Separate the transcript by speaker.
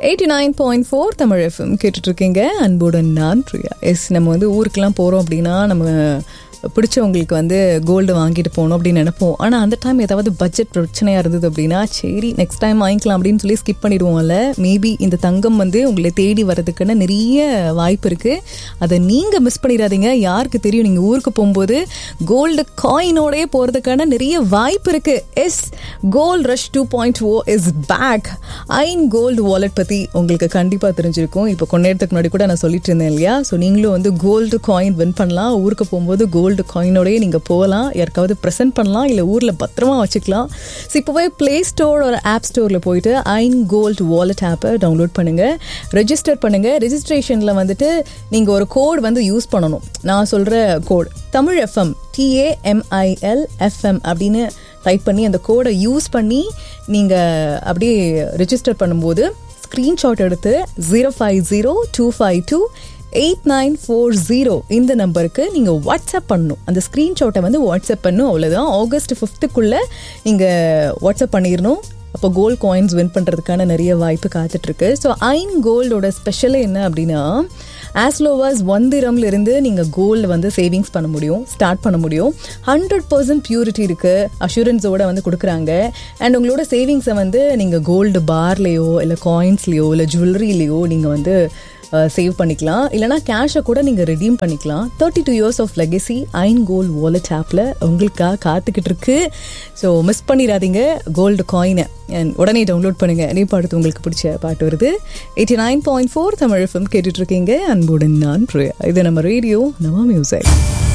Speaker 1: eighty nine point four Tamil FM கேட்டுட்ருக்கீங்க அன்புடன் நான் பிரியா எஸ் நம்ம வந்து ஊருக்கெலாம் போகிறோம் அப்படின்னா நம்ம பிடிச்சவங்களுக்கு வந்து கோல்டு வாங்கிட்டு போகணும் அப்படின்னு நினைப்போம் ஆனால் அந்த டைம் ஏதாவது பட்ஜெட் பிரச்சனையாக இருந்தது அப்படின்னா சரி நெக்ஸ்ட் டைம் வாங்கிக்கலாம் அப்படின்னு சொல்லி ஸ்கிப் பண்ணிடுவோம்ல மேபி இந்த தங்கம் வந்து உங்களை தேடி வர்றதுக்குன்னு நிறைய வாய்ப்பு இருக்குது அதை நீங்கள் மிஸ் பண்ணிடாதீங்க யாருக்கு தெரியும் நீங்கள் ஊருக்கு போகும்போது கோல்டு காயினோடயே போகிறதுக்கான நிறைய வாய்ப்பு இருக்குது yes gold rush two point O is back ஐன் கோல்டு வாலெட் பற்றி உங்களுக்கு கண்டிப்பாக தெரிஞ்சிருக்கும் இப்போ கொஞ்ச நேரத்துக்கு முன்னாடி கூட நான் சொல்லிட்டு இருந்தேன் இல்லையா ஸோ நீங்களும் வந்து கோல்டு காயின் வின் பண்ணலாம் ஊருக்கு போகும்போது கோல்டு காயினோடய நீங்கள் போகலாம் யாருக்காவது ப்ரெசென்ட் பண்ணலாம் இல்லை ஊரில் பத்திரமா வச்சுக்கலாம் ஸோ இப்போவே ப்ளே ஸ்டோர் ஒரு ஆப் ஸ்டோரில் போயிட்டு ஐன் கோல்டு வாலெட் ஆப்பை டவுன்லோட் பண்ணுங்கள் ரெஜிஸ்டர் பண்ணுங்கள் ரெஜிஸ்ட்ரேஷனில் வந்துட்டு நீங்கள் ஒரு கோட் வந்து யூஸ் பண்ணணும் நான் சொல்கிற code Tamil FM T A M I L FM அப்படின்னு டைப் பண்ணி அந்த கோடை யூஸ் பண்ணி நீங்கள் அப்படியே ரெஜிஸ்டர் பண்ணும்போது ஸ்க்ரீன்ஷாட் எடுத்து zero five zero two five two eight nine four zero இந்த நம்பருக்கு நீங்கள் வாட்ஸ்அப் பண்ணணும் அந்த ஸ்க்ரீன்ஷாட்டை வந்து வாட்ஸ்அப் பண்ணணும் அவ்வளோதான் ஆகஸ்ட் ஃபிஃப்த்துக்குள்ளே நீங்கள் வாட்ஸ்அப் பண்ணிடணும் அப்போ கோல்ட் காயின்ஸ் வின் பண்ணுறதுக்கான நிறைய வாய்ப்பு காத்துட்ருக்கு ஸோ ஐன் கோல்டோட ஸ்பெஷலே என்ன அப்படின்னா ஆஸ் லோவாஸ் ஒன் திரம்ல இருந்து நீங்கள் கோல்டு வந்து சேவிங்ஸ் பண்ண முடியும் ஸ்டார்ட் பண்ண முடியும் ஹண்ட்ரட் பர்சன்ட் பியூரிட்டி இருக்குது அஷூரன்ஸோட வந்து கொடுக்குறாங்க அண்ட் உங்களோட சேவிங்ஸை வந்து நீங்கள் கோல்டு பார்லேயோ இல்லை காயின்ஸ்லேயோ இல்லை ஜுவல்லரிலேயோ நீங்கள் வந்து சேவ் பண்ணிக்கலாம் இல்லைனா கேஷை கூட நீங்கள் ரெடீம் பண்ணிக்கலாம் thirty two years of legacy ஐன் கோல்டு வாலெட் ஆப்பில் உங்களுக்காக காத்துக்கிட்டு இருக்கு ஸோ மிஸ் பண்ணிடாதீங்க கோல்டு காயினை அண்ட் உடனே டவுன்லோட் பண்ணுங்கள் நீ பாடுத்து உங்களுக்கு பிடிச்ச பாட்டு வருது eighty nine point four Tamil FM கேட்டுட்ருக்கீங்க அன்புடன் நான் ப்ரியா இது நம்ம ரேடியோ நம்ம மியூசிக்